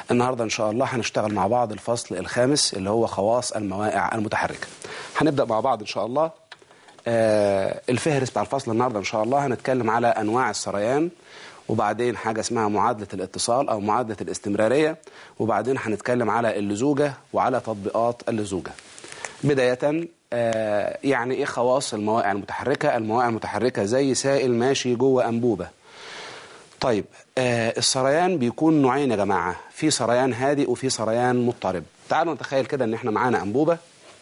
النهاردة إن شاء الله هنشتغل مع بعض الفصل الخامس اللي هو خواص المواقع المتحركة هنبدأ مع بعض إن شاء الله آه الفهرس بتاع الفصل النهاردة إن شاء الله هنتكلم على أنواع السريان وبعدين حاجة اسمها معادلة الاتصال أو معادلة الاستمرارية وبعدين هنتكلم على اللزوجة وعلى تطبيقات اللزوجة بداية آه يعني إيه خواص المواقع المتحركة المواقع المتحركة زي سائل ماشي جوه أنبوبة طيب آه السريان بيكون نوعين يا جماعة في سريان هادئ وفي سريان مضطرب تعالوا نتخيل كده ان احنا معانا أنبوبة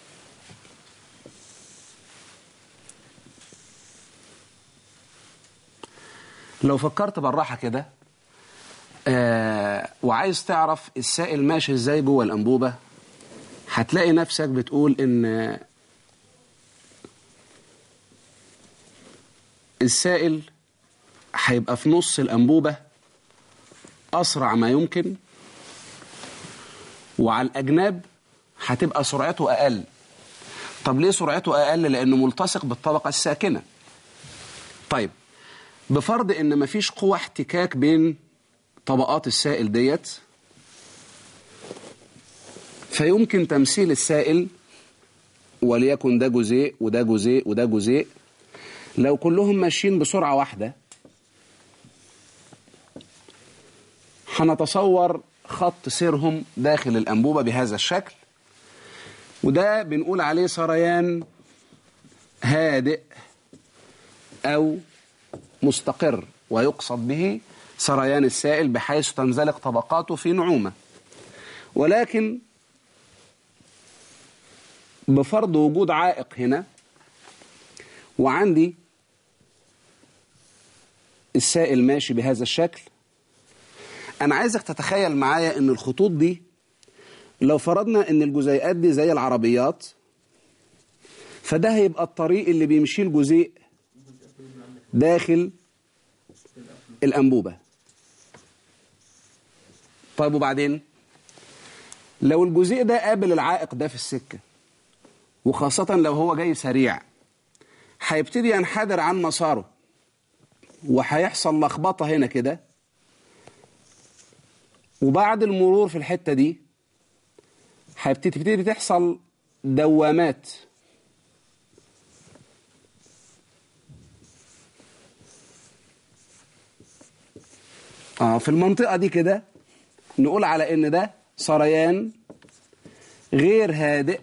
لو فكرت بالراحة كده آه وعايز تعرف السائل ماشي ازاي جوه الأنبوبة هتلاقي نفسك بتقول ان السائل هيبقى في نص الأنبوبة أسرع ما يمكن وعلى الأجناب هتبقى سرعته أقل طب ليه سرعته أقل لأنه ملتصق بالطبقة الساكنة طيب بفرض ان مفيش قوة احتكاك بين طبقات السائل ديت فيمكن تمثيل السائل وليكن ده جزيء وده جزيء وده جزيء لو كلهم ماشيين بسرعة واحدة هنتصور خط سيرهم داخل الأنبوبة بهذا الشكل وده بنقول عليه سريان هادئ أو مستقر ويقصد به سريان السائل بحيث تنزلق طبقاته في نعومة ولكن بفرض وجود عائق هنا وعندي السائل ماشي بهذا الشكل أنا عايزك تتخيل معايا أن الخطوط دي لو فرضنا أن الجزيئات دي زي العربيات فده هيبقى الطريق اللي بيمشيه الجزيء داخل الأنبوبة طيب وبعدين لو الجزيء ده قابل العائق ده في السكة وخاصة لو هو جاي سريع هيبتدي ينحدر عن مساره وهيحصل لخبطة هنا كده وبعد المرور في الحتة دي هتبتدي تحصل دوامات آه في المنطقة دي كده نقول على إن ده سريان غير هادئ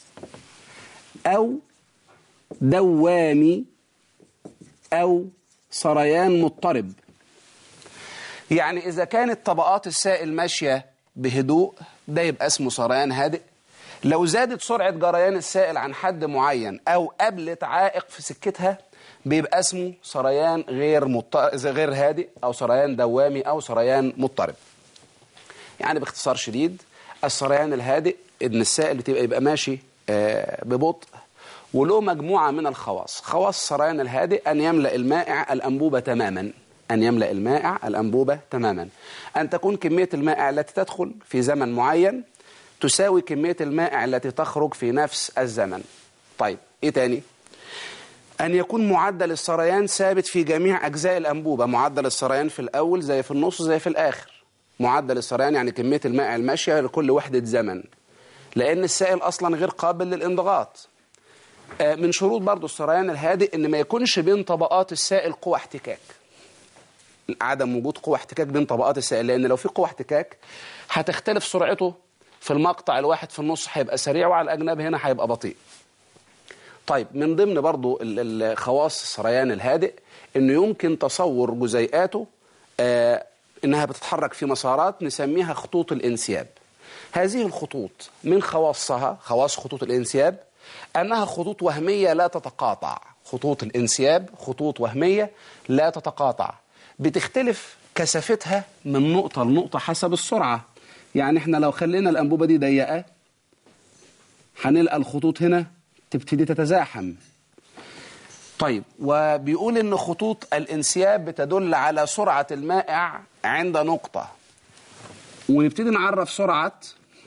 أو دوامي أو سريان مضطرب يعني إذا كانت طبقات السائل ماشية بهدوء ده يبقى اسمه سريان هادئ لو زادت سرعة جريان السائل عن حد معين أو قابلت عائق في سكتها بيبقى اسمه سريان غير مط... غير هادئ او سريان دوامي او سريان مضطرب يعني باختصار شديد السريان الهادئ ان السائل بتبقى يبقى ماشي آه ببطء وله مجموعة من الخواص خواص السريان الهادئ أن يملأ المائع الأنبوبة تماما أن يملأ المائع الأنبوبة تماما أن تكون كمية المائع التي تدخل في زمن معين تساوي كمية المائع التي تخرج في نفس الزمن طيب إيه تاني؟ أن يكون معدل السريان ثابت في جميع أجزاء الأنبوبة معدل السريان في الأول زي في النص زي في الآخر معدل السريان يعني كمية الماء الماشية لكل وحدة زمن لأن السائل أصلا غير قابل للانضغاط من شروط برضو السريان الهادئ أن ما يكونش بين طبقات السائل قوة احتكاك عدم وجود قوة احتكاك بين طبقات السائل لأن لو في قوة احتكاك هتختلف سرعته في المقطع الواحد في النص هيبقى سريع وعلى الأجناب هنا هيبقى بطيء طيب من ضمن برضو الخواص السريان الهادئ انه يمكن تصور جزيئاته آه انها بتتحرك في مسارات نسميها خطوط الانسياب هذه الخطوط من خواصها خواص خطوط الانسياب انها خطوط وهمية لا تتقاطع خطوط الانسياب خطوط وهمية لا تتقاطع بتختلف كثافتها من نقطة لنقطة حسب السرعة يعني احنا لو خلينا الانبوبة دي ضيقة هنلقى الخطوط هنا تبتدي تتزاحم طيب وبيقول ان خطوط الانسياب بتدل على سرعة المائع عند نقطة ونبتدي نعرف سرعة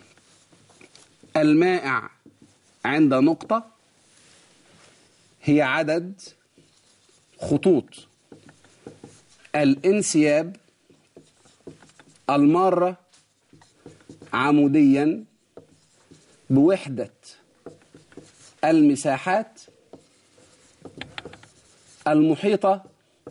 المائع عند نقطة هي عدد خطوط الانسياب المارة عموديا بوحدة المساحات المحيطة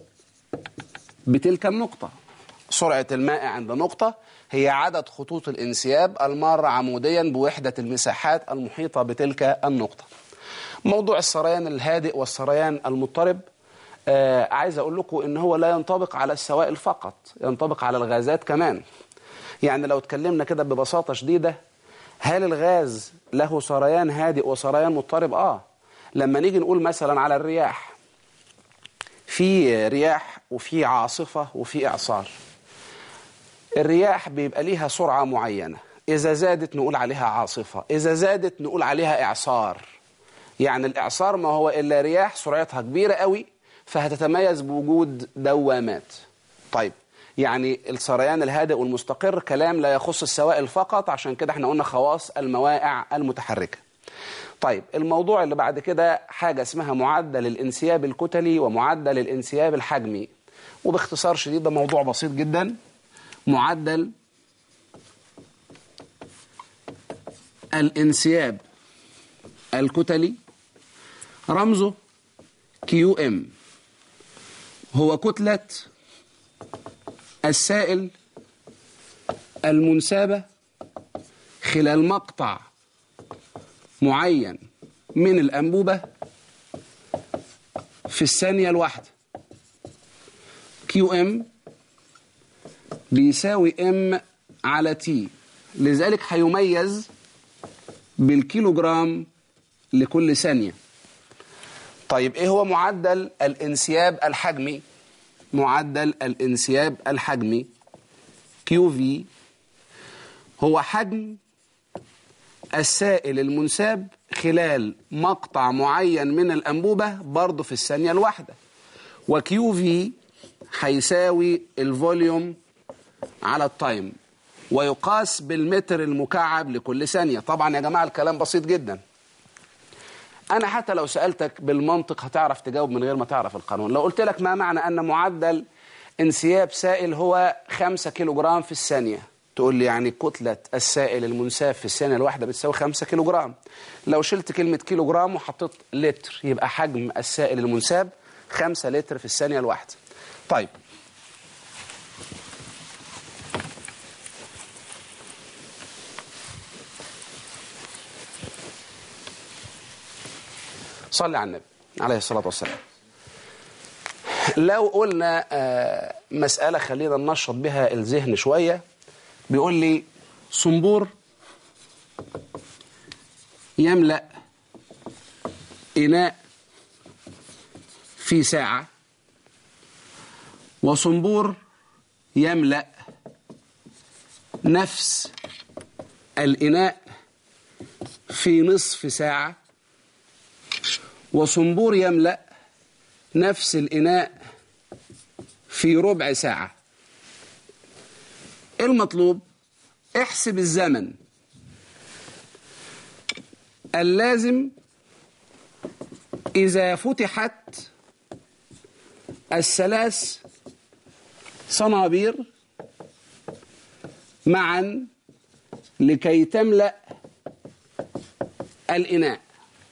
بتلك النقطة سرعة الماء عند نقطة هي عدد خطوط الانسياب المارة عموديا بوحدة المساحات المحيطة بتلك النقطة موضوع السريان الهادئ والسريان المضطرب آه عايز أقول لكم إن هو لا ينطبق على السوائل فقط ينطبق على الغازات كمان يعني لو اتكلمنا كده ببساطة شديدة هل الغاز له سريان هادئ وسريان مضطرب؟ آه لما نيجي نقول مثلا على الرياح في رياح وفي عاصفة وفي إعصار الرياح بيبقى ليها سرعة معينة إذا زادت نقول عليها عاصفة إذا زادت نقول عليها إعصار يعني الإعصار ما هو إلا رياح سرعتها كبيرة قوي فهتتميز بوجود دوامات طيب يعني السريان الهادئ والمستقر كلام لا يخص السوائل فقط عشان كده احنا قلنا خواص المواقع المتحركة طيب الموضوع اللي بعد كده حاجة اسمها معدل الانسياب الكتلي ومعدل الانسياب الحجمي وباختصار شديد ده موضوع بسيط جدا معدل الانسياب الكتلي رمزه كيو ام هو كتلة السائل المنسابة خلال مقطع معين من الأنبوبة في الثانية الواحدة كيو ام بيساوي ام على تي لذلك هيميز بالكيلوجرام لكل ثانية طيب ايه هو معدل الانسياب الحجمي معدل الانسياب الحجمي كيو في هو حجم السائل المنساب خلال مقطع معين من الأنبوبة برضه في الثانية الواحدة وكيو في هيساوي الفوليوم على التايم ويقاس بالمتر المكعب لكل ثانية طبعا يا جماعة الكلام بسيط جدا أنا حتى لو سألتك بالمنطق هتعرف تجاوب من غير ما تعرف القانون لو قلت لك ما معنى أن معدل انسياب سائل هو 5 كيلو جرام في الثانية تقول لي يعني كتلة السائل المنساب في الثانية الواحدة بتساوي 5 كيلو جرام لو شلت كلمة كيلو جرام وحطيت لتر يبقى حجم السائل المنساب 5 لتر في الثانية الواحدة طيب صلي على النبي عليه الصلاة والسلام لو قلنا آه، مسألة خلينا ننشط بها الذهن شوية بيقول لي صنبور يملأ إناء في ساعة وصنبور يملأ نفس الإناء في نصف ساعة وصنبور يملأ نفس الإناء في ربع ساعة المطلوب احسب الزمن اللازم إذا فتحت الثلاث صنابير معا لكي تملأ الإناء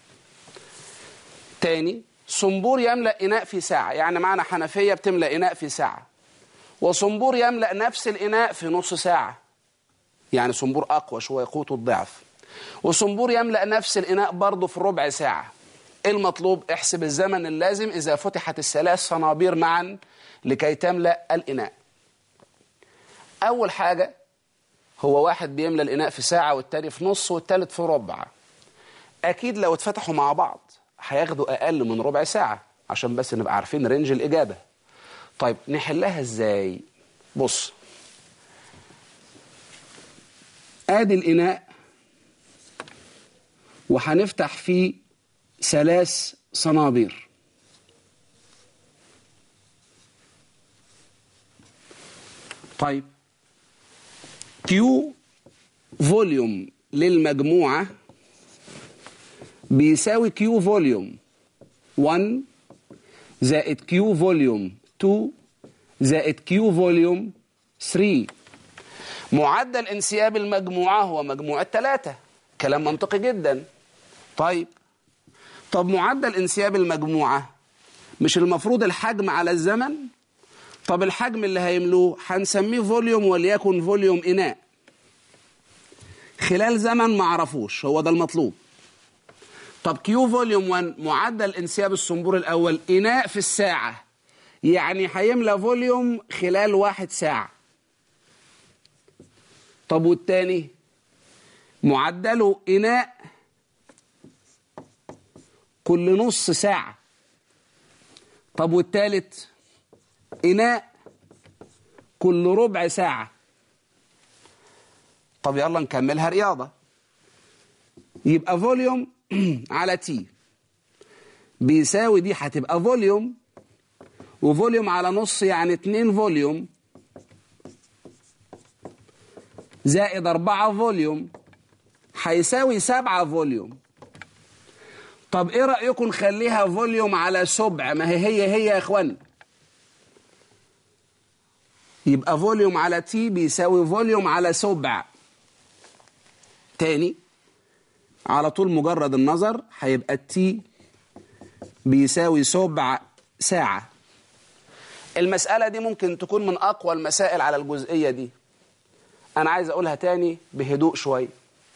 تاني صنبور يملأ إناء في ساعة يعني معنى حنفية بتملأ إناء في ساعة وصنبور يملأ نفس الإناء في نص ساعة يعني صنبور أقوى شوية قوته الضعف وصنبور يملأ نفس الإناء برضه في ربع ساعة المطلوب احسب الزمن اللازم إذا فتحت الثلاث صنابير معا لكي تملأ الإناء أول حاجة هو واحد بيملأ الإناء في ساعة والتاني في نص والتالت في ربع أكيد لو اتفتحوا مع بعض هياخدوا أقل من ربع ساعة عشان بس نبقى عارفين رينج الإجابة طيب نحلها إزاي بص آدي الإناء وهنفتح فيه ثلاث صنابير طيب كيو فوليوم للمجموعة بيساوي كيو فوليوم 1 زائد كيو فوليوم 2 زائد كيو فوليوم 3 معدل انسياب المجموعة هو مجموع الثلاثة كلام منطقي جدا طيب طب معدل انسياب المجموعة مش المفروض الحجم على الزمن طب الحجم اللي هيملوه هنسميه فوليوم وليكن فوليوم إناء خلال زمن ما عرفوش هو ده المطلوب طب كيو فوليوم 1 معدل انسياب الصنبور الأول إناء في الساعة يعني هيملى فوليوم خلال واحد ساعة طب والتاني معدله إناء كل نص ساعة طب والتالت إناء كل ربع ساعة طب يلا نكملها رياضة يبقى فوليوم على تي بيساوي دي هتبقى فوليوم وفوليوم على نص يعني 2 فوليوم زائد 4 فوليوم هيساوي 7 فوليوم طب ايه رأيكم نخليها فوليوم على سبع ما هي هي هي يا اخوان يبقى فوليوم على تي بيساوي فوليوم على سبع تاني على طول مجرد النظر هيبقى التي بيساوي سبع ساعة المسألة دي ممكن تكون من أقوى المسائل على الجزئية دي أنا عايز أقولها تاني بهدوء شوية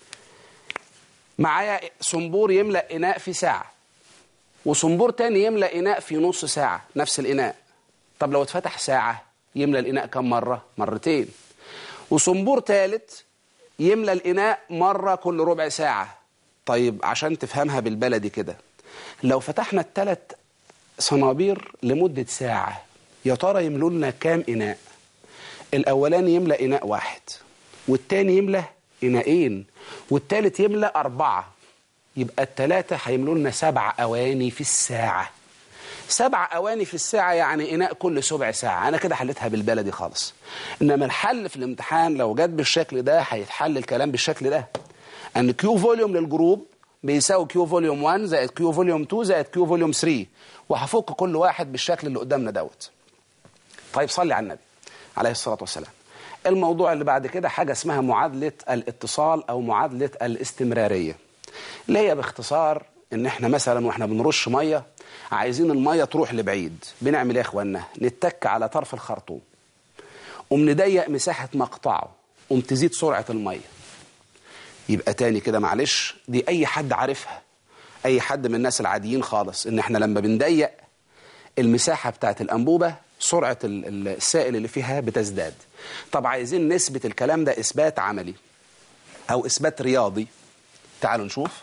معايا صنبور يملأ إناء في ساعة وصنبور تاني يملأ إناء في نص ساعة نفس الإناء طب لو اتفتح ساعة يملأ الإناء كم مرة؟ مرتين وصنبور تالت يملأ الإناء مرة كل ربع ساعة طيب عشان تفهمها بالبلدي كده لو فتحنا الثلاث صنابير لمدة ساعة يا ترى يملوا لنا كام إناء الأولاني يملأ إناء واحد والتاني يملأ إناءين والتالت يملأ أربعة يبقى التلاتة هيملوا لنا سبع أواني في الساعة سبع أواني في الساعة يعني إناء كل سبع ساعة أنا كده حلتها بالبلدي خالص إنما الحل في الامتحان لو جت بالشكل ده هيتحل الكلام بالشكل ده أن كيو فوليوم للجروب بيساوي كيو فوليوم 1 زائد كيو فوليوم 2 زائد كيو فوليوم 3 وهفك كل واحد بالشكل اللي قدامنا دوت طيب صلي على النبي عليه الصلاة والسلام الموضوع اللي بعد كده حاجة اسمها معادلة الاتصال أو معادلة الاستمرارية اللي هي باختصار ان احنا مثلا واحنا بنرش ميه عايزين الميه تروح لبعيد بنعمل ايه يا اخوانا نتك على طرف الخرطوم قوم نضيق مساحه مقطعه قوم تزيد سرعه الميه يبقى تاني كده معلش دي اي حد عارفها اي حد من الناس العاديين خالص ان احنا لما بنضيق المساحه بتاعت الانبوبه سرعه السائل اللي فيها بتزداد طب عايزين نثبت الكلام ده اثبات عملي او اثبات رياضي تعالوا نشوف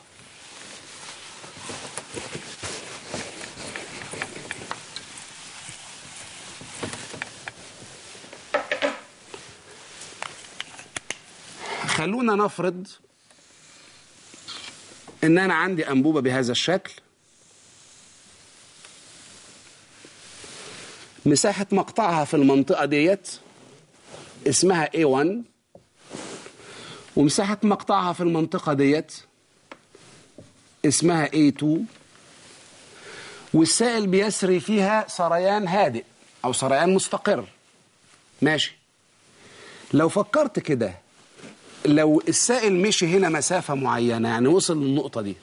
خلونا نفرض ان انا عندي انبوبه بهذا الشكل مساحه مقطعها في المنطقه ديت اسمها A1 ومساحه مقطعها في المنطقه ديت اسمها A2 والسائل بيسري فيها سريان هادئ او سريان مستقر ماشي لو فكرت كده لو السائل مشي هنا مسافة معينة يعني وصل للنقطة دي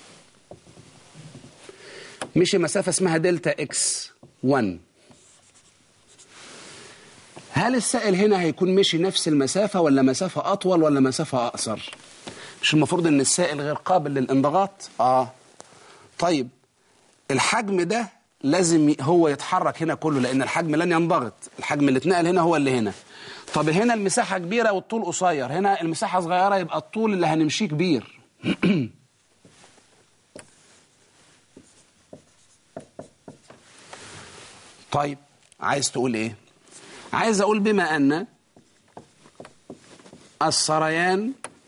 مشي مسافة اسمها دلتا اكس 1 هل السائل هنا هيكون مشي نفس المسافة ولا مسافة أطول ولا مسافة أقصر مش المفروض ان السائل غير قابل للانضغاط اه طيب الحجم ده لازم هو يتحرك هنا كله لان الحجم لن ينضغط الحجم اللي اتنقل هنا هو اللي هنا طب هنا المساحة كبيرة والطول قصير هنا المساحة صغيرة يبقى الطول اللي هنمشيه كبير طيب عايز تقول ايه عايز اقول بما ان السريان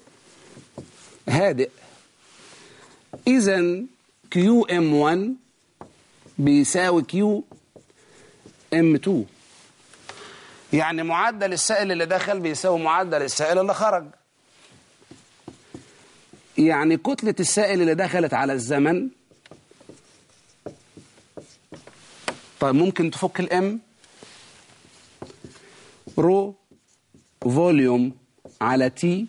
هادئ اذا كيو ام 1 بيساوي كيو ام 2 يعني معدل السائل اللي دخل بيساوي معدل السائل اللي خرج يعني كتلة السائل اللي دخلت على الزمن طيب ممكن تفك الام رو فوليوم على تي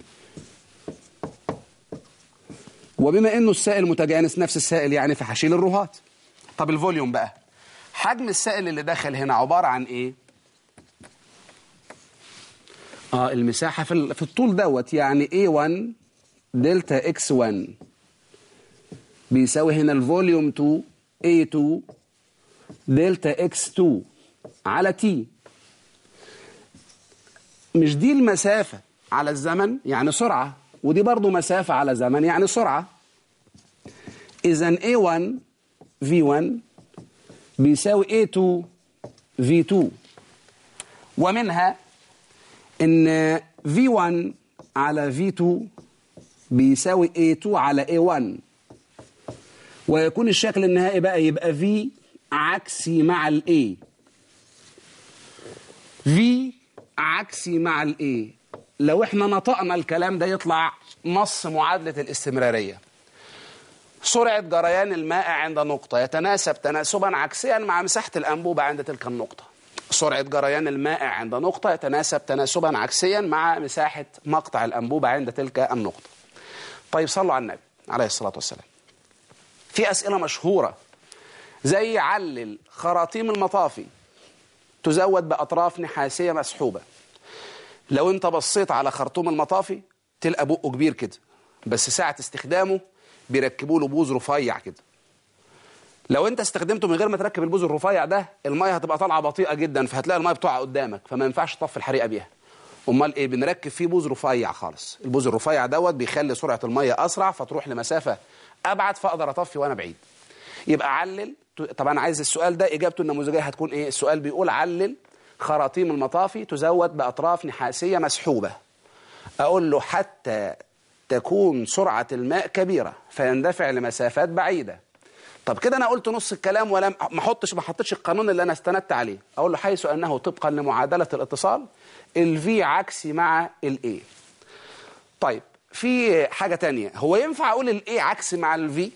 وبما انه السائل متجانس نفس السائل يعني فهشيل الرهات طب الفوليوم بقى حجم السائل اللي داخل هنا عبارة عن ايه اه المساحة في, ال- في الطول دوت يعني A1 دلتا X1 بيساوي هنا الفوليوم 2 A2 دلتا X2 على T مش دي المسافة على الزمن يعني سرعة ودي برضو مسافة على زمن يعني سرعة إذا A1 V1 بيساوي A2 V2 ومنها إن V1 على V2 بيساوي A2 على A1 ويكون الشكل النهائي بقى يبقى V عكسي مع ال A V عكسي مع ال A لو احنا نطقنا الكلام ده يطلع نص معادلة الاستمرارية سرعة جريان الماء عند نقطة يتناسب تناسبا عكسيا مع مساحة الأنبوبة عند تلك النقطة سرعة جريان الماء عند نقطة يتناسب تناسبا عكسيا مع مساحة مقطع الأنبوبة عند تلك النقطة طيب صلوا على النبي عليه الصلاة والسلام في أسئلة مشهورة زي علل خراطيم المطافي تزود بأطراف نحاسية مسحوبة لو انت بصيت على خرطوم المطافي تلقى بقه كبير كده بس ساعة استخدامه بيركبوا له بوز رفيع كده لو انت استخدمته من غير ما تركب البوز الرفيع ده الميه هتبقى طالعه بطيئه جدا فهتلاقي الميه بتقع قدامك فما ينفعش تطفي الحريقه بيها امال ايه بنركب فيه بوز رفيع خالص البوز الرفيع دوت بيخلي سرعه الميه اسرع فتروح لمسافه ابعد فاقدر اطفي وانا بعيد يبقى علل طبعا عايز السؤال ده اجابته النموذجيه هتكون ايه السؤال بيقول علل خراطيم المطافي تزود باطراف نحاسيه مسحوبه اقول له حتى تكون سرعه الماء كبيره فيندفع لمسافات بعيده طب كده انا قلت نص الكلام ولم ما احطش ما حطيتش القانون اللي انا استندت عليه اقول له حيث انه طبقا لمعادله الاتصال الفي عكسي مع الاي طيب في حاجه تانية هو ينفع اقول الاي عكسي مع الفي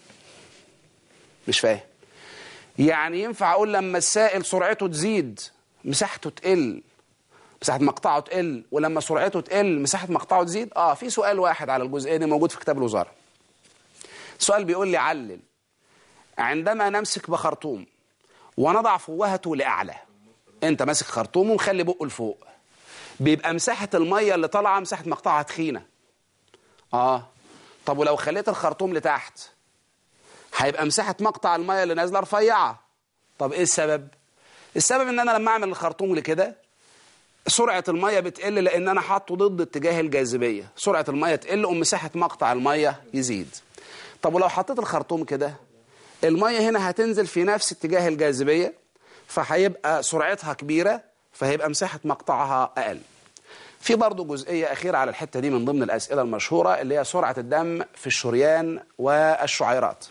مش فاهم يعني ينفع اقول لما السائل سرعته تزيد مساحته تقل مساحه مقطعه تقل ولما سرعته تقل مساحه مقطعه تزيد اه في سؤال واحد على الجزئيه دي موجود في كتاب الوزاره سؤال بيقول لي علل عندما نمسك بخرطوم ونضع فوهته لأعلى انت ماسك خرطوم ومخلي بقه لفوق بيبقى مساحة المية اللي طالعة مساحة مقطعها تخينة اه طب ولو خليت الخرطوم لتحت هيبقى مساحة مقطع المية اللي نازلة رفيعة طب ايه السبب السبب ان انا لما اعمل الخرطوم لكده سرعة المية بتقل لان انا حاطه ضد اتجاه الجاذبية سرعة المية تقل ومساحة مقطع المية يزيد طب ولو حطيت الخرطوم كده المية هنا هتنزل في نفس اتجاه الجاذبية فهيبقى سرعتها كبيرة فهيبقى مساحة مقطعها أقل في برضه جزئية أخيرة على الحتة دي من ضمن الأسئلة المشهورة اللي هي سرعة الدم في الشريان والشعيرات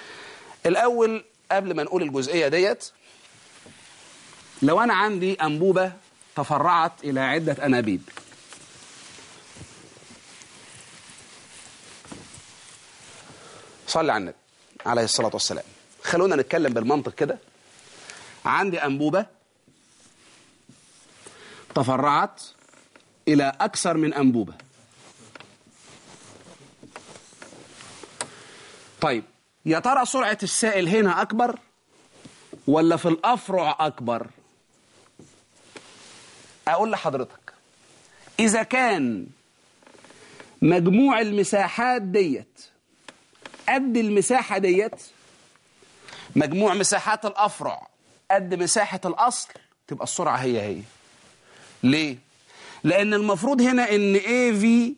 الأول قبل ما نقول الجزئية ديت لو أنا عندي أنبوبة تفرعت إلى عدة أنابيب صلي على النبي عليه الصلاة والسلام خلونا نتكلم بالمنطق كده عندي أنبوبة تفرعت إلى أكثر من أنبوبة طيب يا ترى سرعة السائل هنا أكبر ولا في الأفرع أكبر أقول لحضرتك إذا كان مجموع المساحات ديت قد المساحة ديت مجموع مساحات الأفرع قد مساحة الأصل تبقى السرعة هي هي ليه؟ لأن المفروض هنا إن AV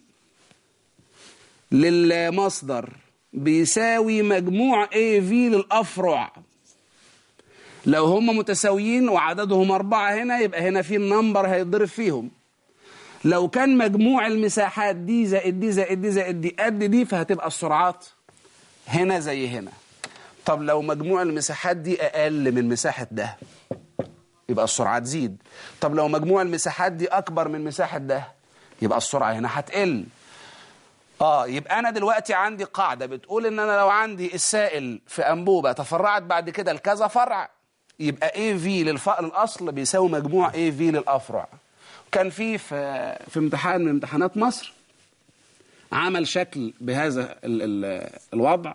للمصدر بيساوي مجموع AV للأفرع لو هم متساويين وعددهم أربعة هنا يبقى هنا في النمبر هيتضرب فيهم لو كان مجموع المساحات دي زائد دي زائد دي زائد دي قد دي فهتبقى السرعات هنا زي هنا طب لو مجموع المساحات دي أقل من مساحة ده يبقى السرعة تزيد طب لو مجموع المساحات دي أكبر من مساحة ده يبقى السرعة هنا هتقل آه يبقى أنا دلوقتي عندي قاعدة بتقول إن أنا لو عندي السائل في أنبوبة تفرعت بعد كده لكذا فرع يبقى AV للف... للأصل بيساوي مجموع AV للأفرع كان في في في امتحان من امتحانات مصر عمل شكل بهذا ال ال الوضع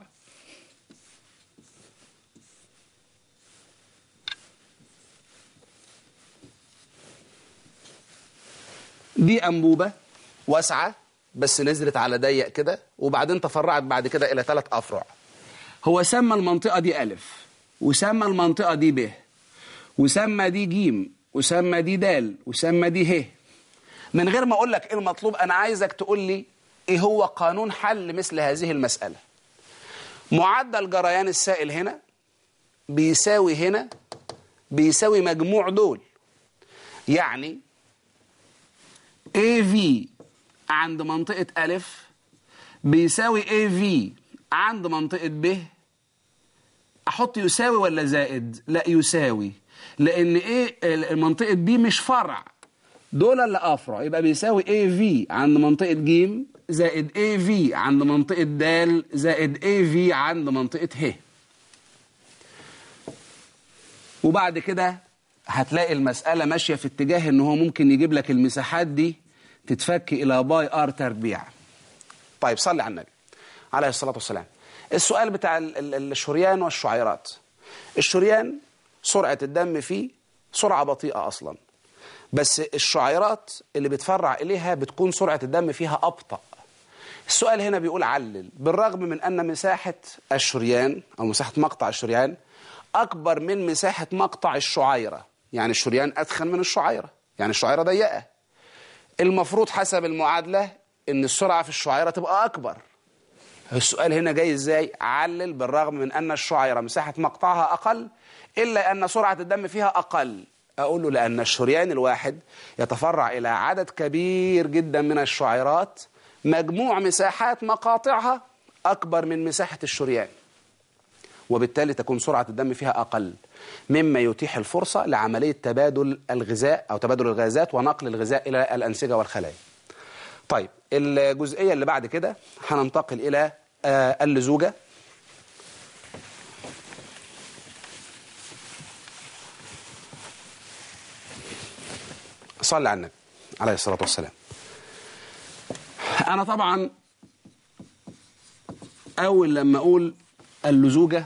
دي أنبوبة واسعة بس نزلت على ضيق كده وبعدين تفرعت بعد كده إلى ثلاث أفرع هو سمى المنطقة دي ألف وسمى المنطقة دي ب وسمى دي جيم وسمى دي دال وسمى دي ه من غير ما أقول لك إيه المطلوب أنا عايزك تقول لي إيه هو قانون حل مثل هذه المسألة معدل جريان السائل هنا بيساوي هنا بيساوي مجموع دول يعني AV عند منطقة ألف بيساوي AV عند منطقة ب أحط يساوي ولا زائد؟ لا يساوي لأن إيه منطقة ب مش فرع دول اللي أفرع يبقى بيساوي AV عند منطقة ج زائد AV عند منطقة د زائد AV عند منطقة ه وبعد كده هتلاقي المسألة ماشية في اتجاه ان هو ممكن يجيب لك المساحات دي تتفك الى باي ار تربيع طيب صلي على النبي عليه الصلاة والسلام السؤال بتاع الشريان والشعيرات الشريان سرعة الدم فيه سرعة بطيئة أصلا بس الشعيرات اللي بتفرع إليها بتكون سرعة الدم فيها أبطأ السؤال هنا بيقول علل بالرغم من أن مساحة الشريان أو مساحة مقطع الشريان أكبر من مساحة مقطع الشعيرة يعني الشريان أدخن من الشعيرة يعني الشعيرة ضيقة المفروض حسب المعادلة أن السرعة في الشعيرة تبقى أكبر السؤال هنا جاي إزاي علل بالرغم من أن الشعيرة مساحة مقطعها أقل إلا أن سرعة الدم فيها أقل أقول له لأن الشريان الواحد يتفرع إلى عدد كبير جدا من الشعيرات مجموع مساحات مقاطعها أكبر من مساحة الشريان وبالتالي تكون سرعة الدم فيها أقل مما يتيح الفرصة لعملية تبادل الغذاء أو تبادل الغازات ونقل الغذاء إلى الأنسجة والخلايا طيب الجزئية اللي بعد كده هننتقل إلى اللزوجة صلى على النبي عليه الصلاة والسلام أنا طبعا أول لما أقول اللزوجة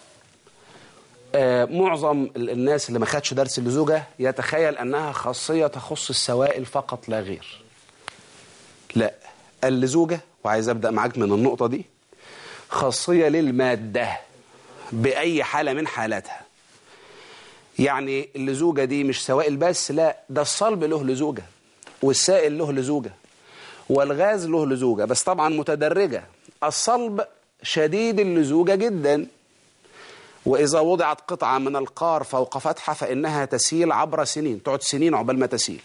آه معظم الناس اللي ما خدش درس اللزوجة يتخيل أنها خاصية تخص السوائل فقط لا غير لا اللزوجة وعايز أبدأ معاك من النقطة دي خاصية للمادة بأي حالة من حالاتها يعني اللزوجة دي مش سوائل بس لا ده الصلب له لزوجة والسائل له لزوجة والغاز له لزوجة بس طبعا متدرجة الصلب شديد اللزوجة جدا وإذا وضعت قطعة من القار فوق فتحة فإنها تسيل عبر سنين تقعد سنين عقبال ما تسيل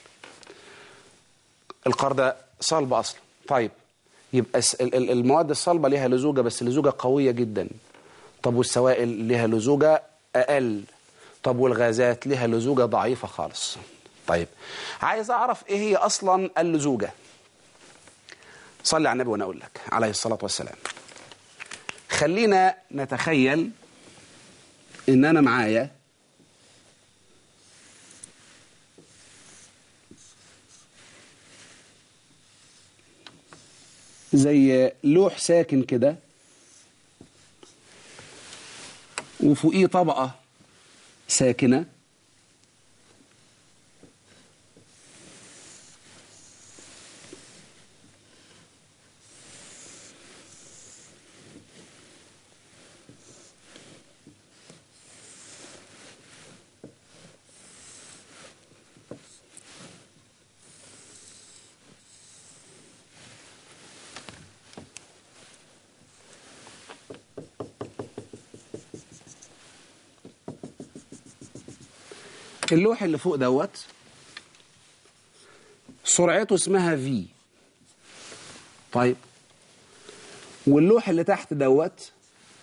القار ده صلب أصلا طيب يبقى المواد الصلبة لها لزوجة بس لزوجة قوية جدا طب والسوائل لها لزوجة أقل طب والغازات لها لزوجة ضعيفة خالص طيب عايز أعرف إيه هي أصلا اللزوجة صلي على النبي وأنا أقول لك عليه الصلاة والسلام خلينا نتخيل ان انا معايا زي لوح ساكن كده وفوقيه طبقة ساكنة اللوح اللي فوق دوت سرعته اسمها في طيب واللوح اللي تحت دوت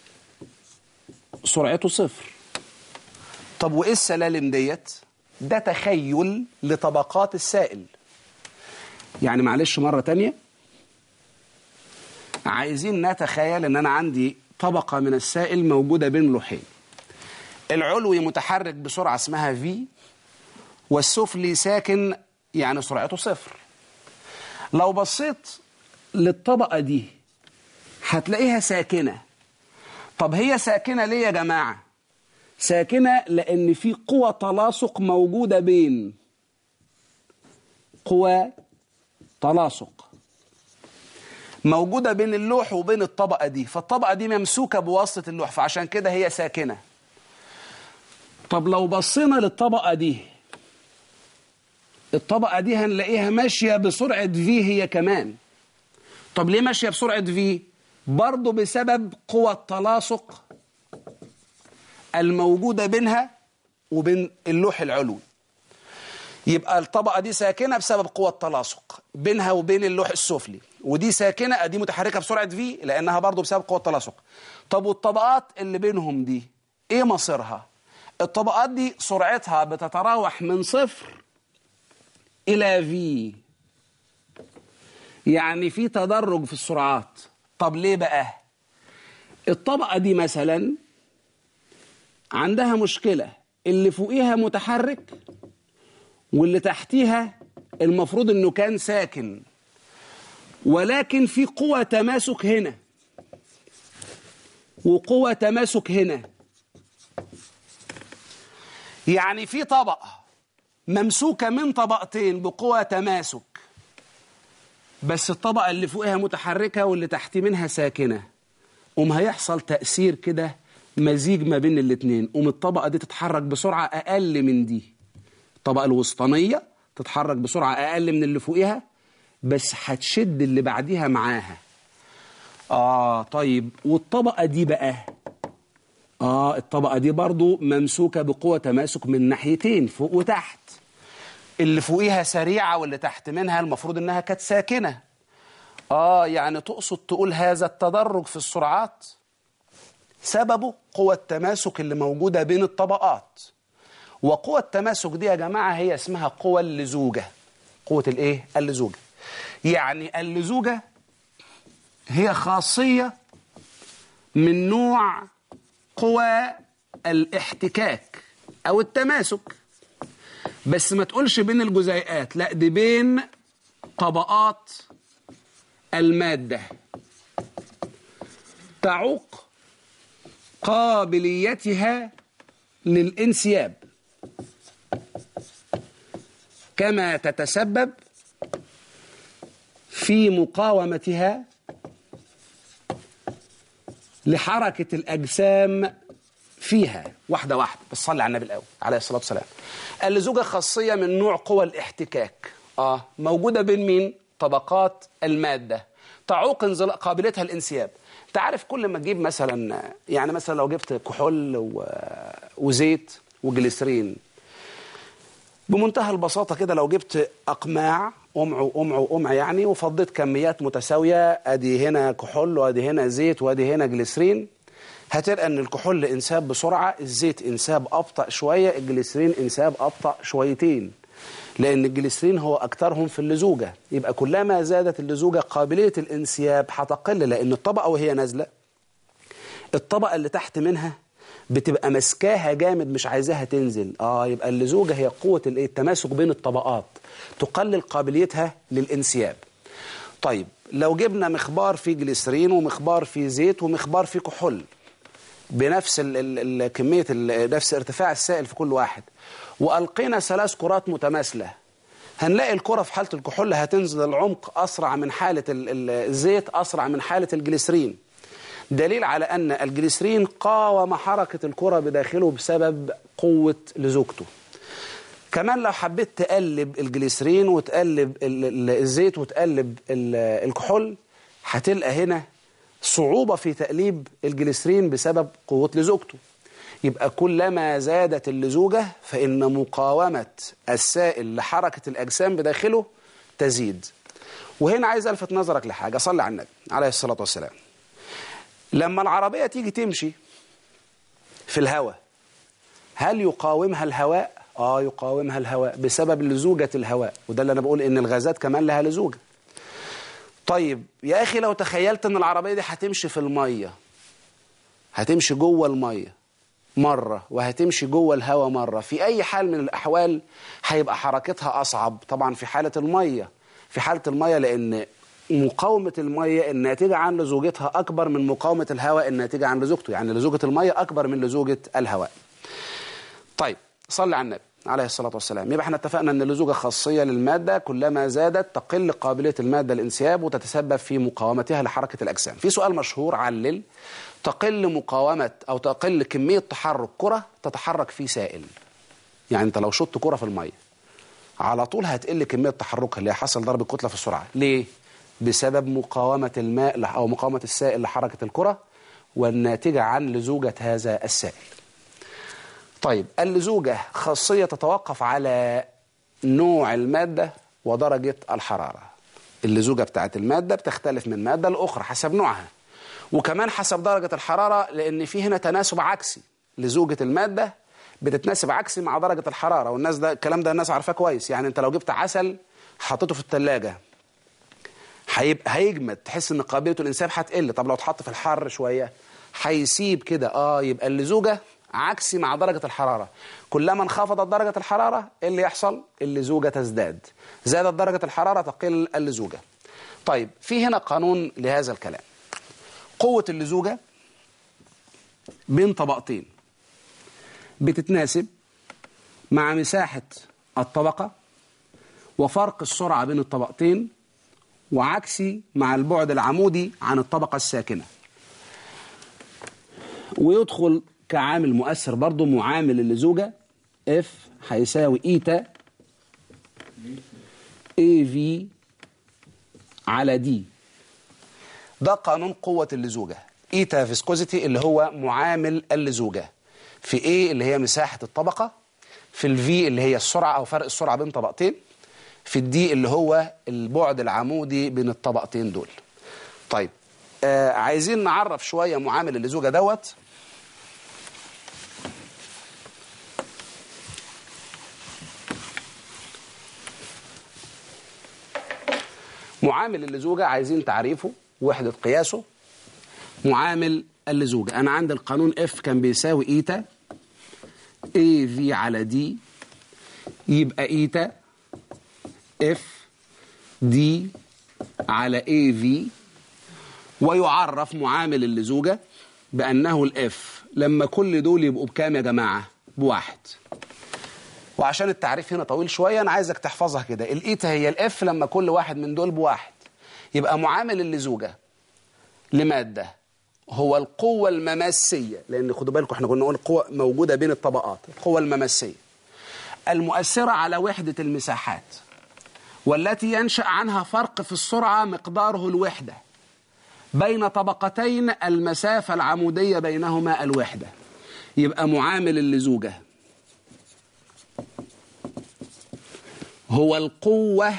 سرعته صفر طب وايه السلالم ديت ده تخيل لطبقات السائل يعني معلش مرة تانية عايزين نتخيل ان انا عندي طبقة من السائل موجودة بين لوحين العلوي متحرك بسرعة اسمها في والسفلي ساكن يعني سرعته صفر لو بصيت للطبقة دي هتلاقيها ساكنة طب هي ساكنة ليه يا جماعة ساكنة لأن في قوة تلاصق موجودة بين قوى تلاصق موجودة بين اللوح وبين الطبقة دي فالطبقة دي ممسوكة بواسطة اللوح فعشان كده هي ساكنة طب لو بصينا للطبقة دي الطبقة دي هنلاقيها ماشية بسرعة في هي كمان طب ليه ماشية بسرعة في برضه بسبب قوى التلاصق الموجودة بينها وبين اللوح العلوي يبقى الطبقة دي ساكنة بسبب قوة التلاصق بينها وبين اللوح السفلي ودي ساكنة دي متحركة بسرعة في لأنها برضو بسبب قوة التلاصق طب والطبقات اللي بينهم دي إيه مصيرها الطبقات دي سرعتها بتتراوح من صفر إلى في يعني في تدرج في السرعات طب ليه بقى الطبقة دي مثلا عندها مشكلة اللي فوقيها متحرك واللي تحتيها المفروض انه كان ساكن ولكن في قوة تماسك هنا وقوة تماسك هنا يعني في طبقة ممسوكة من طبقتين بقوة تماسك بس الطبقة اللي فوقها متحركة واللي تحت منها ساكنة قوم هيحصل تأثير كده مزيج ما بين الاتنين قوم الطبقة دي تتحرك بسرعة أقل من دي الطبقة الوسطانية تتحرك بسرعة أقل من اللي فوقها بس هتشد اللي بعديها معاها آه طيب والطبقة دي بقى آه الطبقة دي برضو ممسوكة بقوة تماسك من ناحيتين فوق وتحت اللي فوقيها سريعة واللي تحت منها المفروض إنها كانت ساكنة آه يعني تقصد تقول هذا التدرج في السرعات سببه قوة التماسك اللي موجودة بين الطبقات وقوة التماسك دي يا جماعة هي اسمها قوة اللزوجة قوة الايه اللزوجة يعني اللزوجة هي خاصية من نوع قوى الاحتكاك او التماسك بس ما تقولش بين الجزيئات لا دي بين طبقات المادة تعوق قابليتها للانسياب كما تتسبب في مقاومتها لحركة الأجسام فيها واحدة واحدة بس صلي على النبي الأول عليه الصلاة والسلام اللزوجة خاصية من نوع قوى الاحتكاك آه موجودة بين مين؟ طبقات المادة تعوق انزلاق قابليتها الانسياب انت عارف كل ما تجيب مثلا يعني مثلا لو جبت كحول و... وزيت وجليسرين بمنتهى البساطة كده لو جبت أقماع قمع وقمع وقمع يعني وفضيت كميات متساوية أدي هنا كحول وأدي هنا زيت وأدي هنا جليسرين هتلقى أن الكحول انساب بسرعة الزيت انساب أبطأ شوية الجليسرين انساب أبطأ شويتين لأن الجليسرين هو أكثرهم في اللزوجة يبقى كلما زادت اللزوجة قابلية الانسياب هتقل لأن الطبقة وهي نازلة الطبقة اللي تحت منها بتبقى مسكاها جامد مش عايزاها تنزل اه يبقى اللزوجه هي قوه الايه التماسك بين الطبقات تقلل قابليتها للانسياب طيب لو جبنا مخبار فيه جليسرين ومخبار فيه زيت ومخبار فيه كحول بنفس ال ال ال كميه ال نفس ارتفاع السائل في كل واحد والقينا ثلاث كرات متماثله هنلاقي الكره في حاله الكحول هتنزل العمق اسرع من حاله الزيت اسرع من حاله الجليسرين دليل على أن الجليسرين قاوم حركة الكرة بداخله بسبب قوة لزوجته كمان لو حبيت تقلب الجليسرين وتقلب الزيت وتقلب الكحول هتلقى هنا صعوبة في تقليب الجليسرين بسبب قوة لزوجته يبقى كلما زادت اللزوجة فإن مقاومة السائل لحركة الأجسام بداخله تزيد وهنا عايز ألفت نظرك لحاجة صلي على النبي عليه الصلاة والسلام لما العربية تيجي تمشي في الهواء هل يقاومها الهواء؟ آه يقاومها الهواء بسبب لزوجة الهواء وده اللي أنا بقول إن الغازات كمان لها لزوجة طيب يا أخي لو تخيلت إن العربية دي هتمشي في المية هتمشي جوه المية مرة وهتمشي جوه الهواء مرة في أي حال من الأحوال هيبقى حركتها أصعب طبعا في حالة المية في حالة المية لأن مقاومة المية الناتجة عن لزوجتها أكبر من مقاومة الهواء الناتجة عن لزوجته يعني لزوجة المية أكبر من لزوجة الهواء طيب صلي على النبي عليه الصلاة والسلام يبقى احنا اتفقنا ان اللزوجة خاصية للمادة كلما زادت تقل قابلية المادة الانسياب وتتسبب في مقاومتها لحركة الأجسام في سؤال مشهور علل تقل مقاومة أو تقل كمية تحرك كرة تتحرك في سائل يعني انت لو شطت كرة في المية على طول هتقل كمية تحركها اللي حصل ضرب الكتلة في السرعة ليه؟ بسبب مقاومة الماء أو مقاومة السائل لحركة الكرة والناتجة عن لزوجة هذا السائل طيب اللزوجة خاصية تتوقف على نوع المادة ودرجة الحرارة اللزوجة بتاعت المادة بتختلف من مادة لأخرى حسب نوعها وكمان حسب درجة الحرارة لأن في هنا تناسب عكسي لزوجة المادة بتتناسب عكسي مع درجة الحرارة والناس ده الكلام ده الناس عارفاه كويس يعني انت لو جبت عسل حطيته في الثلاجة هيبقى هيجمد تحس ان قابليته الانساب هتقل طب لو اتحط في الحر شويه هيسيب كده اه يبقى اللزوجه عكسي مع درجه الحراره كلما انخفضت درجه الحراره ايه اللي يحصل اللزوجه تزداد زادت درجه الحراره تقل اللزوجه طيب في هنا قانون لهذا الكلام قوه اللزوجه بين طبقتين بتتناسب مع مساحه الطبقه وفرق السرعه بين الطبقتين وعكسي مع البعد العمودي عن الطبقة الساكنة ويدخل كعامل مؤثر برضه معامل اللزوجة F هيساوي إيتا AV على دي ده قانون قوة اللزوجة إيتا فيسكوزيتي اللي هو معامل اللزوجة في A اللي هي مساحة الطبقة في الفي اللي هي السرعة أو فرق السرعة بين طبقتين في الدي اللي هو البعد العمودي بين الطبقتين دول طيب آه عايزين نعرف شوية معامل اللزوجة دوت معامل اللزوجة عايزين تعريفه وحدة قياسه معامل اللزوجة أنا عندي القانون F كان بيساوي إيتا AV على دي يبقى إيتا اف دي على اي في ويعرف معامل اللزوجة بأنه الاف لما كل دول يبقوا بكام يا جماعة بواحد وعشان التعريف هنا طويل شوية أنا عايزك تحفظها كده الإيتا هي الاف لما كل واحد من دول بواحد يبقى معامل اللزوجة لمادة هو القوة المماسية لأن خدوا بالكم احنا كنا نقول القوة موجودة بين الطبقات القوة المماسية المؤثرة على وحدة المساحات والتي ينشأ عنها فرق في السرعة مقداره الوحدة بين طبقتين المسافة العمودية بينهما الوحدة يبقى معامل اللزوجة هو القوة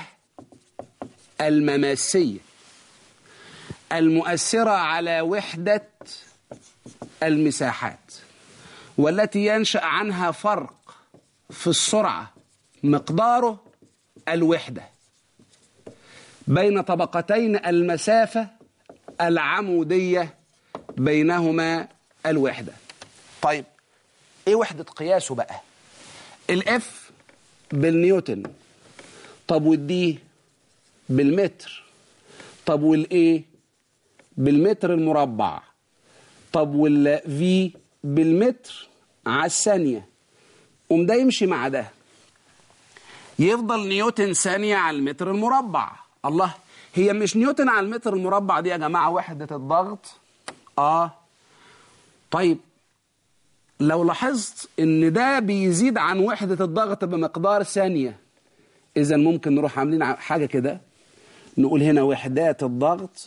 المماسية المؤثرة على وحدة المساحات والتي ينشأ عنها فرق في السرعة مقداره الوحدة بين طبقتين المسافة العمودية بينهما الوحدة طيب ايه وحدة قياسه بقى الاف بالنيوتن طب والدي بالمتر طب والايه بالمتر المربع طب والفي بالمتر على الثانية قوم ده يمشي مع ده يفضل نيوتن ثانية على المتر المربع الله هي مش نيوتن على المتر المربع دي يا جماعة وحدة الضغط اه طيب لو لاحظت ان ده بيزيد عن وحدة الضغط بمقدار ثانية اذا ممكن نروح عاملين حاجة كده نقول هنا وحدات الضغط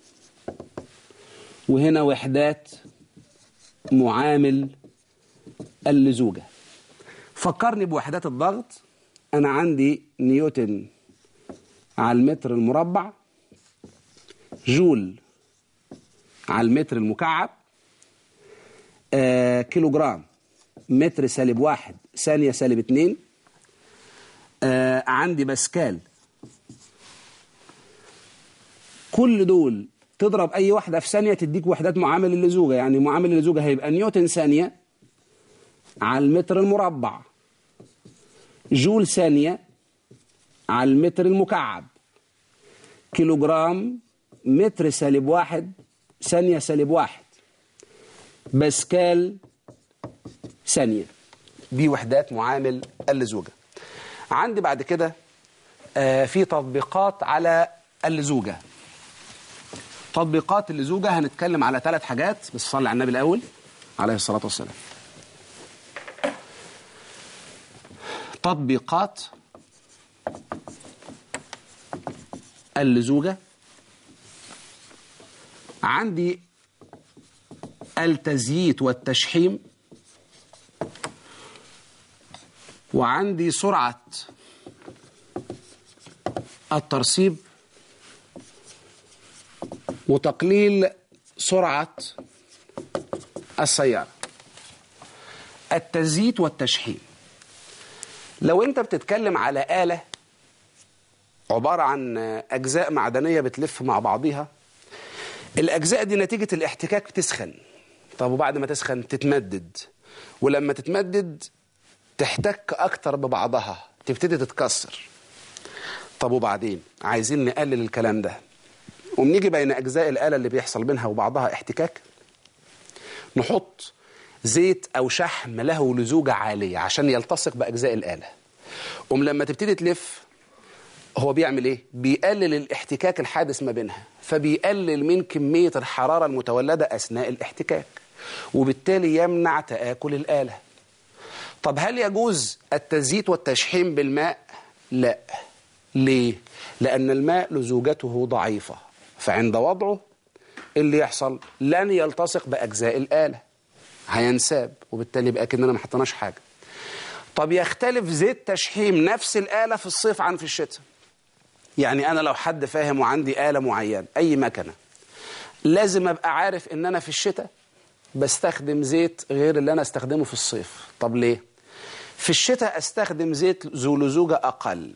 وهنا وحدات معامل اللزوجة فكرني بوحدات الضغط أنا عندي نيوتن على المتر المربع جول على المتر المكعب آه كيلو جرام متر سالب واحد ثانية سالب اتنين آه عندي باسكال كل دول تضرب أي واحدة في ثانية تديك وحدات معامل اللزوجة يعني معامل اللزوجة هيبقى نيوتن ثانية على المتر المربع جول ثانية على المتر المكعب كيلوغرام متر سالب واحد ثانية سالب واحد باسكال ثانية دي وحدات معامل اللزوجة عندي بعد كده آه، في تطبيقات على اللزوجة تطبيقات اللزوجة هنتكلم على ثلاث حاجات بس صلي على النبي الأول عليه الصلاة والسلام تطبيقات اللزوجة عندي التزييت والتشحيم وعندي سرعة الترسيب وتقليل سرعة السيارة التزييت والتشحيم لو انت بتتكلم على آلة عبارة عن أجزاء معدنية بتلف مع بعضيها الأجزاء دي نتيجة الاحتكاك بتسخن طب وبعد ما تسخن تتمدد ولما تتمدد تحتك أكتر ببعضها تبتدي تتكسر طب وبعدين عايزين نقلل الكلام ده وبنيجي بين أجزاء الآلة اللي بيحصل بينها وبعضها احتكاك نحط زيت أو شحم له لزوجة عالية عشان يلتصق بأجزاء الآلة قوم لما تبتدي تلف هو بيعمل ايه بيقلل الاحتكاك الحادث ما بينها فبيقلل من كمية الحرارة المتولدة أثناء الاحتكاك وبالتالي يمنع تآكل الآلة طب هل يجوز التزييت والتشحيم بالماء لا ليه لأن الماء لزوجته ضعيفة فعند وضعه اللي يحصل لن يلتصق بأجزاء الآلة هينساب وبالتالي يبقى كأننا ما حطيناش حاجة طب يختلف زيت تشحيم نفس الآلة في الصيف عن في الشتاء يعني أنا لو حد فاهم وعندي آلة معينة أي مكنة لازم أبقى عارف إن أنا في الشتاء بستخدم زيت غير اللي أنا استخدمه في الصيف طب ليه؟ في الشتاء أستخدم زيت ذو لزوجة أقل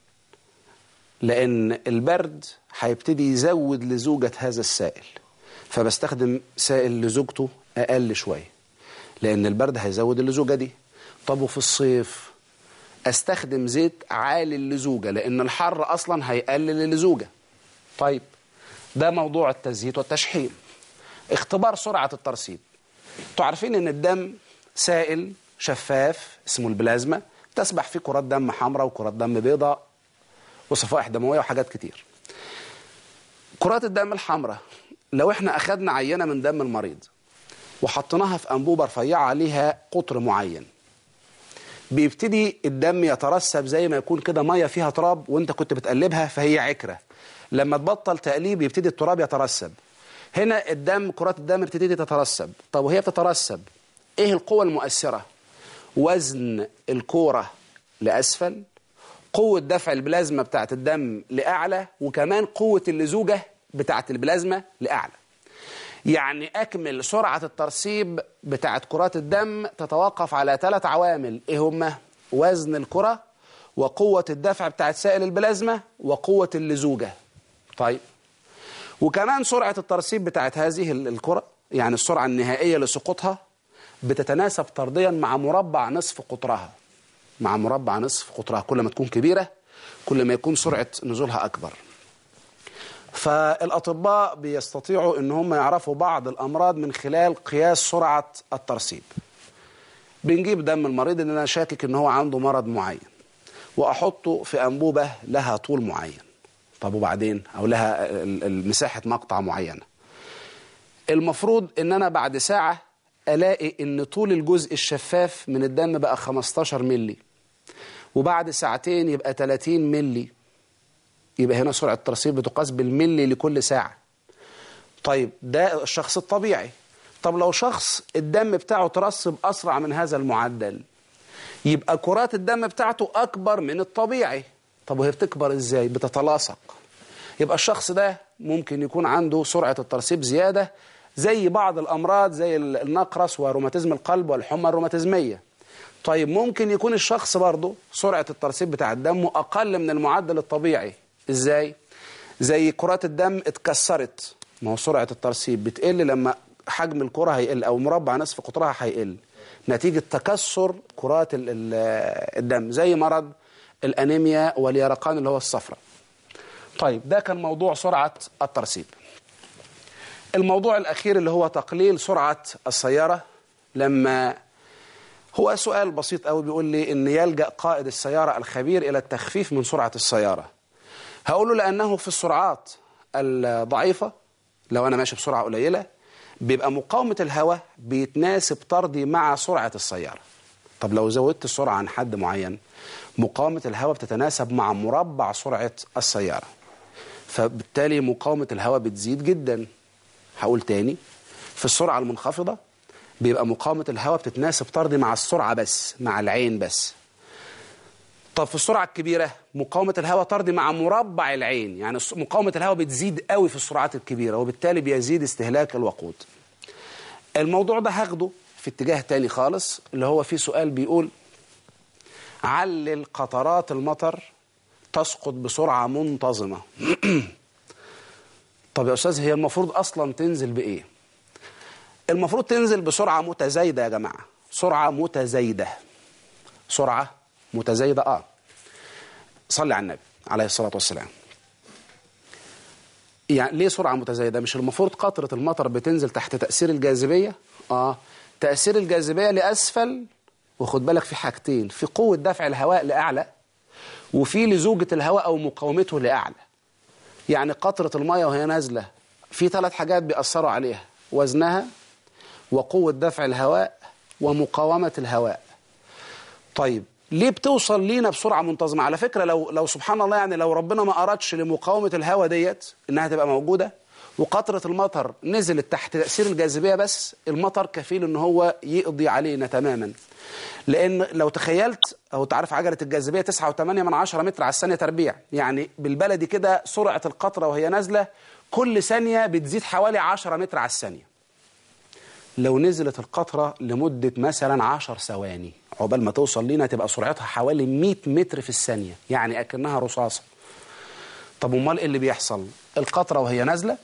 لأن البرد هيبتدي يزود لزوجة هذا السائل فبستخدم سائل لزوجته أقل شوية لأن البرد هيزود اللزوجة دي طب وفي الصيف استخدم زيت عالي اللزوجة لأن الحر أصلا هيقلل اللزوجة طيب ده موضوع التزييت والتشحيم اختبار سرعة الترسيب تعرفين ان الدم سائل شفاف اسمه البلازما تسبح فيه كرات دم حمراء وكرات دم بيضاء وصفائح دموية وحاجات كتير كرات الدم الحمراء لو احنا اخدنا عينة من دم المريض وحطيناها في أنبوبة رفيعة عليها قطر معين بيبتدي الدم يترسب زي ما يكون كده ميه فيها تراب وانت كنت بتقلبها فهي عكره لما تبطل تقليب يبتدي التراب يترسب هنا الدم كرات الدم بتبتدي تترسب طب وهي بتترسب ايه القوة المؤثرة وزن الكورة لأسفل قوة دفع البلازما بتاعت الدم لأعلى وكمان قوة اللزوجة بتاعت البلازما لأعلى يعني أكمل سرعة الترسيب بتاعت كرات الدم تتوقف على ثلاث عوامل إيه هما؟ وزن الكرة وقوة الدفع بتاعت سائل البلازما وقوة اللزوجة طيب وكمان سرعة الترسيب بتاعت هذه الكرة يعني السرعة النهائية لسقوطها بتتناسب طرديا مع مربع نصف قطرها مع مربع نصف قطرها كل ما تكون كبيرة كل ما يكون سرعة نزولها أكبر فالأطباء بيستطيعوا أن هم يعرفوا بعض الأمراض من خلال قياس سرعة الترسيب بنجيب دم المريض ان انا شاكك ان هو عنده مرض معين واحطه في انبوبه لها طول معين طب وبعدين او لها مساحه مقطع معينه المفروض ان انا بعد ساعه الاقي ان طول الجزء الشفاف من الدم بقى 15 ملي وبعد ساعتين يبقى 30 ملي يبقى هنا سرعه الترسيب بتقاس بالملي لكل ساعه طيب ده الشخص الطبيعي طب لو شخص الدم بتاعه ترسب أسرع من هذا المعدل يبقى كرات الدم بتاعته أكبر من الطبيعي طب وهي بتكبر إزاي بتتلاصق يبقى الشخص ده ممكن يكون عنده سرعة الترسيب زيادة زي بعض الأمراض زي النقرس وروماتيزم القلب والحمى الروماتيزمية طيب ممكن يكون الشخص برضه سرعة الترسيب بتاع الدم أقل من المعدل الطبيعي إزاي؟ زي كرات الدم اتكسرت ما هو سرعة الترسيب بتقل لما حجم الكرة هيقل أو مربع نصف قطرها هيقل نتيجة تكسر كرات ال- ال- الدم زي مرض الأنيميا واليرقان اللي هو الصفرة طيب ده كان موضوع سرعة الترسيب الموضوع الأخير اللي هو تقليل سرعة السيارة لما هو سؤال بسيط قوي بيقول لي ان يلجأ قائد السيارة الخبير الى التخفيف من سرعة السيارة هقول له لانه في السرعات الضعيفة لو انا ماشي بسرعة قليلة بيبقى مقاومة الهواء بيتناسب طردي مع سرعة السيارة طب لو زودت السرعة عن حد معين مقاومة الهواء بتتناسب مع مربع سرعة السيارة فبالتالي مقاومة الهواء بتزيد جدا هقول تاني في السرعة المنخفضة بيبقى مقاومة الهواء بتتناسب طردي مع السرعة بس مع العين بس طب في السرعة الكبيرة مقاومة الهواء طردي مع مربع العين يعني الس- مقاومة الهواء بتزيد قوي في السرعات الكبيرة وبالتالي بيزيد استهلاك الوقود الموضوع ده هاخده في اتجاه تاني خالص اللي هو فيه سؤال بيقول علل قطرات المطر تسقط بسرعة منتظمة طب يا أستاذ هي المفروض أصلا تنزل بإيه المفروض تنزل بسرعة متزايدة يا جماعة سرعة متزايدة سرعة متزايدة آه صلي على النبي عليه الصلاة والسلام يعني ليه سرعة متزايدة مش المفروض قطرة المطر بتنزل تحت تأثير الجاذبية آه تأثير الجاذبية لأسفل وخد بالك في حاجتين في قوة دفع الهواء لأعلى وفي لزوجة الهواء أو مقاومته لأعلى يعني قطرة المية وهي نازلة في ثلاث حاجات بيأثروا عليها وزنها وقوة دفع الهواء ومقاومة الهواء طيب ليه بتوصل لينا بسرعة منتظمة على فكرة لو لو سبحان الله يعني لو ربنا ما أردش لمقاومة الهواء ديت إنها تبقى موجودة وقطرة المطر نزلت تحت تأثير الجاذبية بس المطر كفيل إن هو يقضي علينا تماما لأن لو تخيلت أو تعرف عجلة الجاذبية 9.8 من 10 متر على الثانية تربيع يعني بالبلدي كده سرعة القطرة وهي نازلة كل ثانية بتزيد حوالي 10 متر على الثانية لو نزلت القطرة لمدة مثلا 10 ثواني عقبال ما توصل لينا تبقى سرعتها حوالي 100 متر في الثانية يعني أكنها رصاصة طب امال ايه اللي بيحصل القطرة وهي نازلة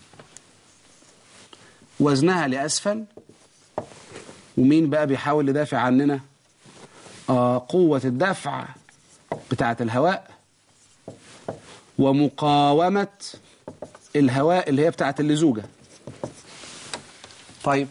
وزنها لأسفل ومين بقى بيحاول يدافع عننا آه قوة الدفع بتاعة الهواء ومقاومة الهواء اللي هي بتاعة اللزوجة طيب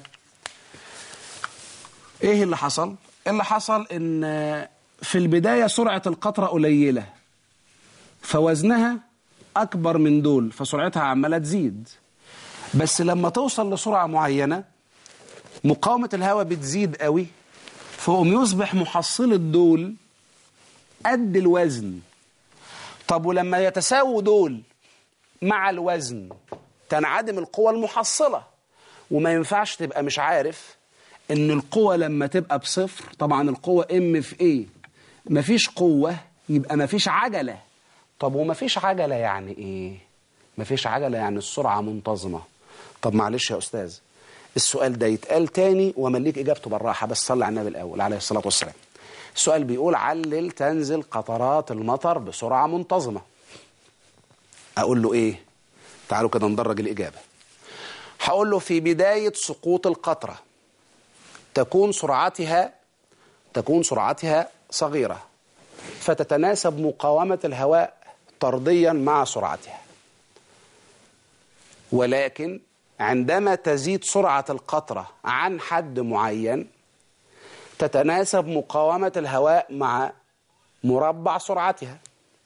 ايه اللي حصل اللي حصل ان في البداية سرعة القطرة قليلة فوزنها اكبر من دول فسرعتها عمالة تزيد بس لما توصل لسرعة معينة مقاومة الهواء بتزيد قوي فقوم يصبح محصلة دول قد الوزن طب ولما يتساووا دول مع الوزن تنعدم القوة المحصلة وما ينفعش تبقى مش عارف ان القوة لما تبقى بصفر طبعا القوة ام في ايه مفيش قوة يبقى مفيش عجلة طب ومفيش عجلة يعني ايه مفيش عجلة يعني السرعة منتظمة طب معلش يا استاذ السؤال ده يتقال تاني ومليك اجابته بالراحة بس صلي على النبي الاول عليه الصلاة والسلام السؤال بيقول علل تنزل قطرات المطر بسرعة منتظمة اقول له ايه تعالوا كده ندرج الاجابة هقول له في بداية سقوط القطرة تكون سرعتها تكون سرعتها صغيرة فتتناسب مقاومة الهواء طرديا مع سرعتها ولكن عندما تزيد سرعة القطرة عن حد معين تتناسب مقاومة الهواء مع مربع سرعتها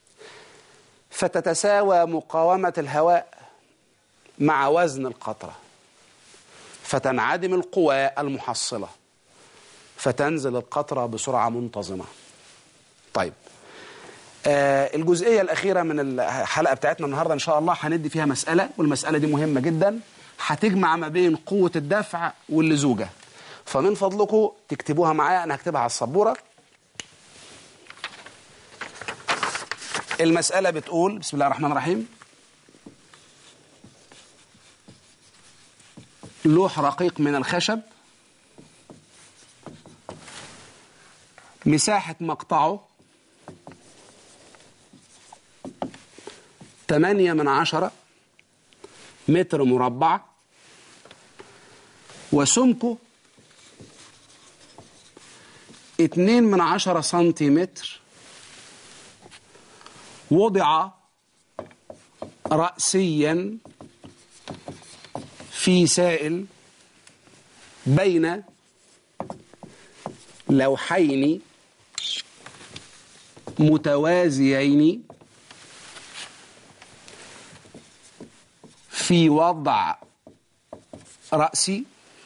فتتساوى مقاومة الهواء مع وزن القطرة فتنعدم القوى المحصلة فتنزل القطرة بسرعة منتظمة طيب آه الجزئية الأخيرة من الحلقة بتاعتنا النهاردة إن شاء الله هندي فيها مسألة والمسألة دي مهمة جدا هتجمع ما بين قوة الدفع واللزوجة فمن فضلكم تكتبوها معايا أنا هكتبها على السبورة المسألة بتقول بسم الله الرحمن الرحيم لوح رقيق من الخشب مساحة مقطعه تمانية من عشرة متر مربع وسمكه اتنين من عشرة سنتيمتر وضع رأسيا في سائل بين لوحين متوازيين في وضع رأسي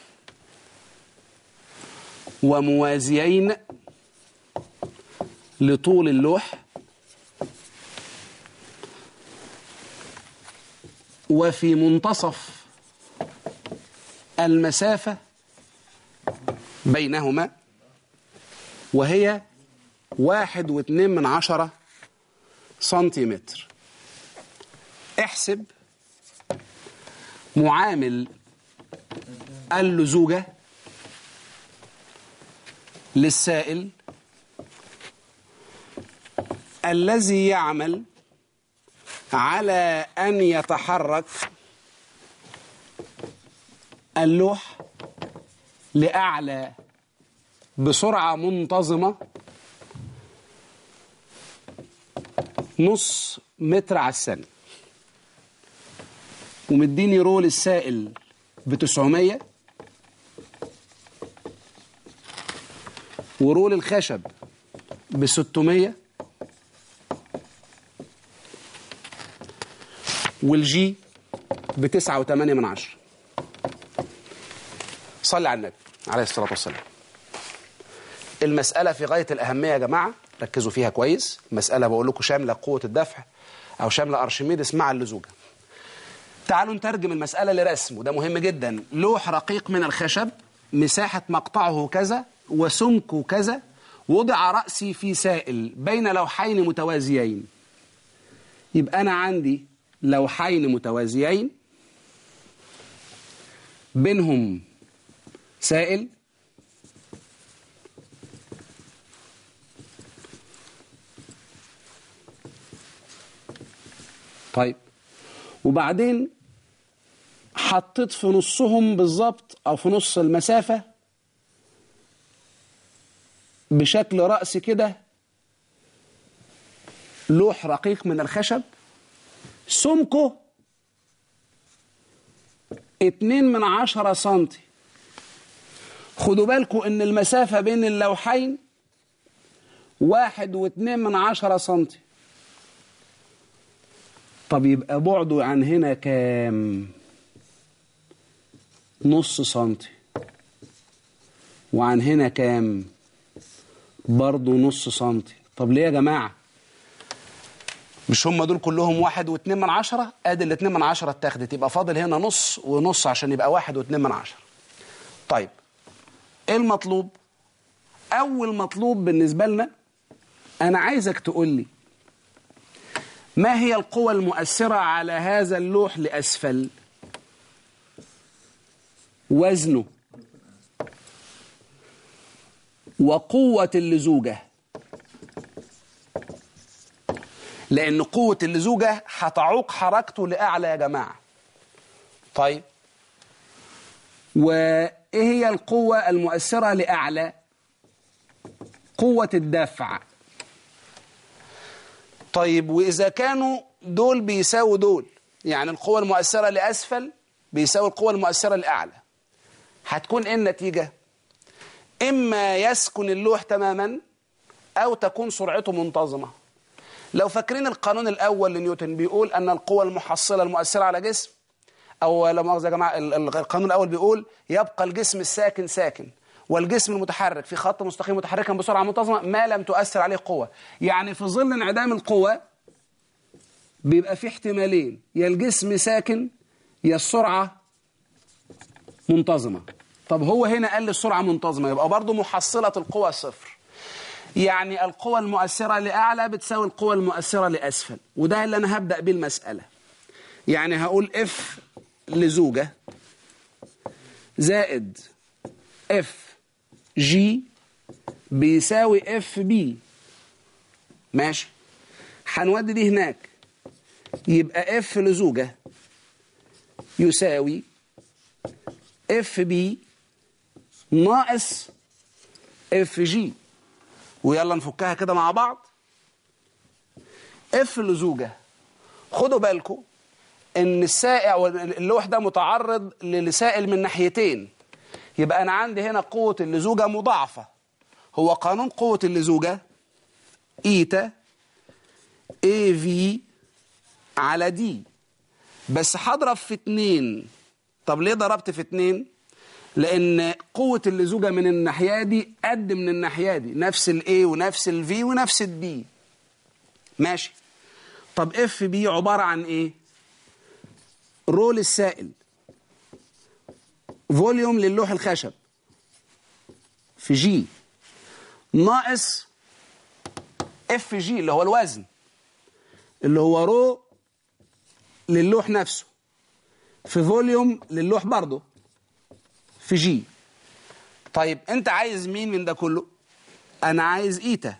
وموازيين لطول اللوح وفي منتصف المسافة بينهما وهي واحد واثنين من عشرة سنتيمتر احسب معامل اللزوجة للسائل الذي يعمل على أن يتحرك اللوح لأعلى بسرعة منتظمة نص متر على الثانية ومديني رول السائل ب 900 ورول الخشب ب 600 والجي ب 9.8 من عشرة صلي على النبي عليه الصلاة والسلام المسألة في غاية الأهمية يا جماعة ركزوا فيها كويس مسألة بقول لكم شاملة قوة الدفع أو شاملة أرشميدس مع اللزوجة تعالوا نترجم المسألة لرسم وده مهم جدا لوح رقيق من الخشب مساحة مقطعه كذا وسمكه كذا وضع رأسي في سائل بين لوحين متوازيين يبقى أنا عندي لوحين متوازيين بينهم سائل طيب وبعدين حطيت في نصهم بالظبط او في نص المسافة بشكل رأس كده لوح رقيق من الخشب سمكه اتنين من عشرة سنتي خدوا بالكم ان المسافة بين اللوحين واحد واتنين من عشرة سنتي طب يبقى بعده عن هنا كام نص سنتي وعن هنا كام برضه نص سنتي طب ليه يا جماعة مش هم دول كلهم واحد واتنين من عشرة ادي الاتنين من عشرة اتاخدت يبقى فاضل هنا نص ونص عشان يبقى واحد واتنين من عشرة طيب ايه المطلوب اول مطلوب بالنسبة لنا انا عايزك تقول لي ما هي القوى المؤثرة على هذا اللوح لأسفل وزنه وقوة اللزوجة لأن قوة اللزوجة هتعوق حركته لأعلى يا جماعة طيب وإيه هي القوة المؤثرة لأعلى قوة الدفع طيب وإذا كانوا دول بيساووا دول يعني القوة المؤثرة لأسفل بيساوي القوة المؤثرة لأعلى هتكون إيه النتيجة إما يسكن اللوح تماما أو تكون سرعته منتظمة لو فاكرين القانون الأول لنيوتن بيقول أن القوة المحصلة المؤثرة على جسم أو لا مؤاخذة يا جماعة القانون الأول بيقول يبقى الجسم الساكن ساكن والجسم المتحرك في خط مستقيم متحركا بسرعة منتظمة ما لم تؤثر عليه قوة يعني في ظل انعدام القوة بيبقى في احتمالين يا الجسم ساكن يا السرعة منتظمة طب هو هنا قال السرعة منتظمة يبقى برضو محصلة القوة صفر يعني القوة المؤثرة لأعلى بتساوي القوة المؤثرة لأسفل وده اللي أنا هبدأ بيه المسألة يعني هقول اف لزوجة زائد اف جي بيساوي اف بي ماشي هنودي دي هناك يبقى اف لزوجة يساوي اف بي ناقص اف جي ويلا نفكها كده مع بعض اف لزوجة خدوا بالكم ان السائع اللوح ده متعرض لسائل من ناحيتين يبقى انا عندي هنا قوة اللزوجة مضاعفة هو قانون قوة اللزوجة ايتا اي في على دي بس هضرب في اتنين طب ليه ضربت في اتنين لان قوة اللزوجة من الناحية دي قد من الناحية دي نفس الاي ونفس الفي ونفس الدي ماشي طب اف بي عبارة عن ايه رول السائل فوليوم للوح الخشب في جي ناقص اف جي اللي هو الوزن اللي هو رو للوح نفسه في فوليوم للوح برضه في جي طيب انت عايز مين من ده كله انا عايز ايتا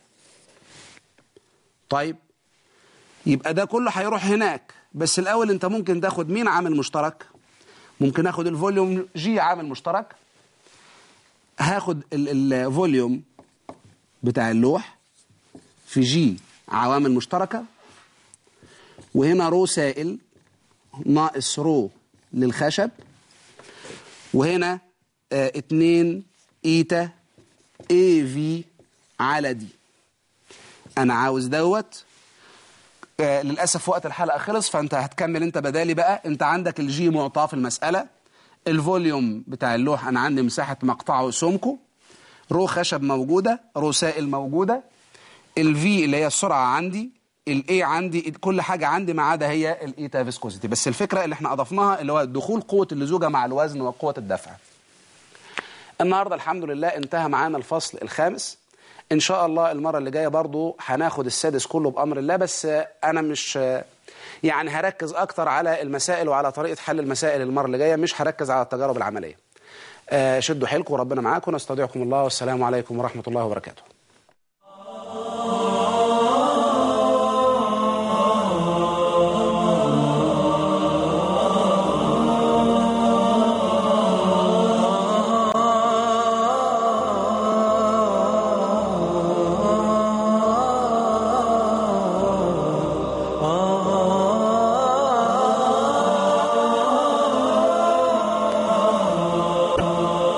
طيب يبقى ده كله هيروح هناك بس الاول انت ممكن تاخد مين عامل مشترك ممكن اخد الفوليوم جي عامل مشترك هاخد الفوليوم بتاع اللوح في جي عوامل مشتركة وهنا رو سائل ناقص رو للخشب وهنا اه اتنين ايتا اي في على دي انا عاوز دوت آه للاسف وقت الحلقه خلص فانت هتكمل انت بدالي بقى انت عندك الجي معطاه في المساله الفوليوم بتاع اللوح انا عندي مساحه مقطعه وسمكه رو خشب موجوده رو سائل موجوده الفي اللي هي السرعه عندي الاي عندي كل حاجه عندي ما عدا هي الايتا فيسكوزيتي بس الفكره اللي احنا اضفناها اللي هو دخول قوه اللزوجه مع الوزن وقوه الدفع النهارده الحمد لله انتهى معانا الفصل الخامس ان شاء الله المره اللي جايه برضو هناخد السادس كله بامر الله بس انا مش يعني هركز اكتر على المسائل وعلى طريقه حل المسائل المره اللي جايه مش هركز على التجارب العمليه شدوا حيلكم وربنا معاكم نستودعكم الله والسلام عليكم ورحمه الله وبركاته